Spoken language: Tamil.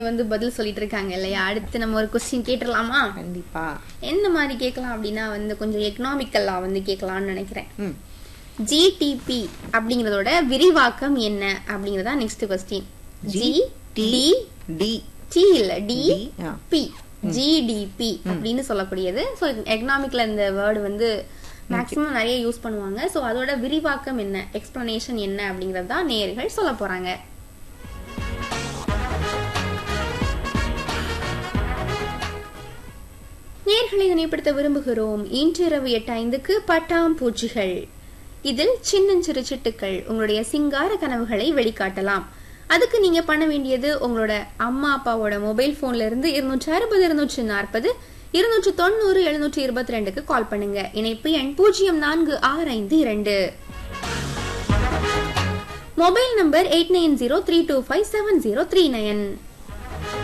வந்து பதில் சொல்லிட்டு இருக்காங்க இல்லையா அடுத்து நம்ம ஒரு கொஸ்டின் கேட்டுடலாமா கண்டிப்பா எந்த மாதிரி கேட்கலாம் அப்படின்னா வந்து கொஞ்சம் எக்கனாமிக்கல்லா வந்து கேட்கலாம்னு நினைக்கிறேன் ம் ஜிடிபி அப்படிங்கறதோட விரிவாக்கம் என்ன அப்படிங்கறதா next question G D D D இல்ல D D, uh. P GDP அப்படின்னு சொல்லக்கூடியது ஸோ எக்கனாமிக்ல இந்த வேர்டு வந்து மேக்ஸிமம் நிறைய யூஸ் பண்ணுவாங்க ஸோ அதோட விரிவாக்கம் என்ன எக்ஸ்பிளனேஷன் என்ன அப்படிங்கறது தான் நேயர்கள் சொல்ல போறாங்க நேர்களை நினைப்படுத்த விரும்புகிறோம் இன்றிரவு எட்டு ஐந்துக்கு பட்டாம் பூச்சிகள் இதில் சின்னஞ்சிறு சிட்டுக்கள் உங்களுடைய சிங்கார கனவுகளை வெளிக்காட்டலாம் அதுக்கு நீங்க பண்ண வேண்டியது உங்களோட அம்மா அப்பாவோட மொபைல் போன்ல இருந்து இருநூற்றி அறுபது இருநூற்றி நாற்பது இருநூற்றி தொண்ணூறு எழுநூற்றி இருபத்தி ரெண்டுக்கு கால் பண்ணுங்க இணைப்பு எண் பூஜ்ஜியம் நான்கு ஆறு ஐந்து இரண்டு mobile number eight nine zero three two five seven zero three nine